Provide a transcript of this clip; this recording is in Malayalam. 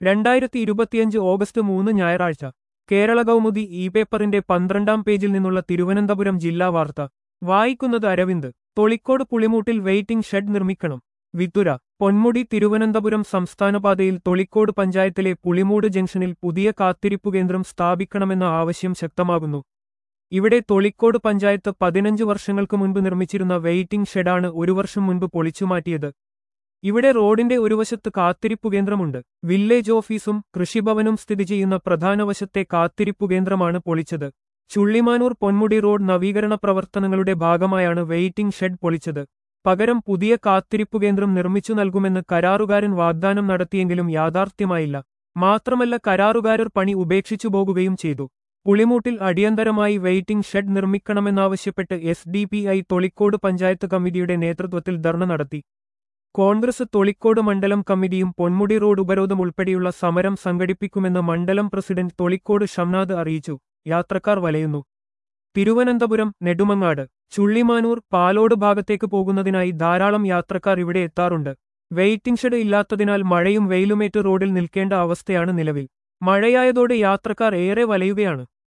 രണ്ടായിരത്തി ഇരുപത്തിയഞ്ച് ഓഗസ്റ്റ് മൂന്ന് ഞായറാഴ്ച കേരള കൗമുദി ഇ പേപ്പറിന്റെ പന്ത്രണ്ടാം പേജിൽ നിന്നുള്ള തിരുവനന്തപുരം ജില്ലാ വാർത്ത വായിക്കുന്നത് അരവിന്ദ് തൊളിക്കോട് പുളിമൂട്ടിൽ വെയിറ്റിംഗ് ഷെഡ് നിർമ്മിക്കണം വിത്തുര പൊന്മുടി തിരുവനന്തപുരം സംസ്ഥാനപാതയിൽ തൊളിക്കോട് പഞ്ചായത്തിലെ പുളിമൂട് ജംഗ്ഷനിൽ പുതിയ കാത്തിരിപ്പു കേന്ദ്രം സ്ഥാപിക്കണമെന്ന ആവശ്യം ശക്തമാകുന്നു ഇവിടെ തൊളിക്കോട് പഞ്ചായത്ത് പതിനഞ്ച് വർഷങ്ങൾക്ക് മുൻപ് നിർമ്മിച്ചിരുന്ന വെയിറ്റിംഗ് ഷെഡാണ് ഒരു വർഷം മുൻപ് പൊളിച്ചുമാറ്റിയത് ഇവിടെ റോഡിന്റെ ഒരു വശത്ത് കാത്തിരിപ്പു കേന്ദ്രമുണ്ട് വില്ലേജ് ഓഫീസും കൃഷിഭവനും സ്ഥിതി ചെയ്യുന്ന പ്രധാന വശത്തെ കാത്തിരിപ്പു കേന്ദ്രമാണ് പൊളിച്ചത് ചുള്ളിമാനൂർ പൊന്മുടി റോഡ് നവീകരണ പ്രവർത്തനങ്ങളുടെ ഭാഗമായാണ് വെയിറ്റിംഗ് ഷെഡ് പൊളിച്ചത് പകരം പുതിയ കാത്തിരിപ്പു കേന്ദ്രം നിർമ്മിച്ചു നൽകുമെന്ന് കരാറുകാരൻ വാഗ്ദാനം നടത്തിയെങ്കിലും യാഥാർത്ഥ്യമായില്ല മാത്രമല്ല കരാറുകാരർ പണി ഉപേക്ഷിച്ചു പോകുകയും ചെയ്തു പുളിമൂട്ടിൽ അടിയന്തരമായി വെയിറ്റിംഗ് ഷെഡ് നിർമ്മിക്കണമെന്നാവശ്യപ്പെട്ട് S D P I Tholicode panchayat കമ്മിറ്റിയുടെ നേതൃത്വത്തിൽ ധർണ നടത്തി കോൺഗ്രസ് തൊളിക്കോട് മണ്ഡലം കമ്മിറ്റിയും പൊന്മുടി റോഡ് ഉപരോധം ഉൾപ്പെടെയുള്ള സമരം സംഘടിപ്പിക്കുമെന്ന് മണ്ഡലം പ്രസിഡന്റ് തൊളിക്കോട് ഷംനാദ് അറിയിച്ചു യാത്രക്കാർ വലയുന്നു തിരുവനന്തപുരം നെടുമങ്ങാട് ചുള്ളിമാനൂർ പാലോട് ഭാഗത്തേക്ക് പോകുന്നതിനായി ധാരാളം യാത്രക്കാർ ഇവിടെ എത്താറുണ്ട് വെയിറ്റിംഗ് ഷെഡ് ഇല്ലാത്തതിനാൽ മഴയും വെയിലുമേറ്റ് റോഡിൽ നിൽക്കേണ്ട അവസ്ഥയാണ് നിലവിൽ മഴയായതോടെ യാത്രക്കാർ ഏറെ വലയുകയാണ്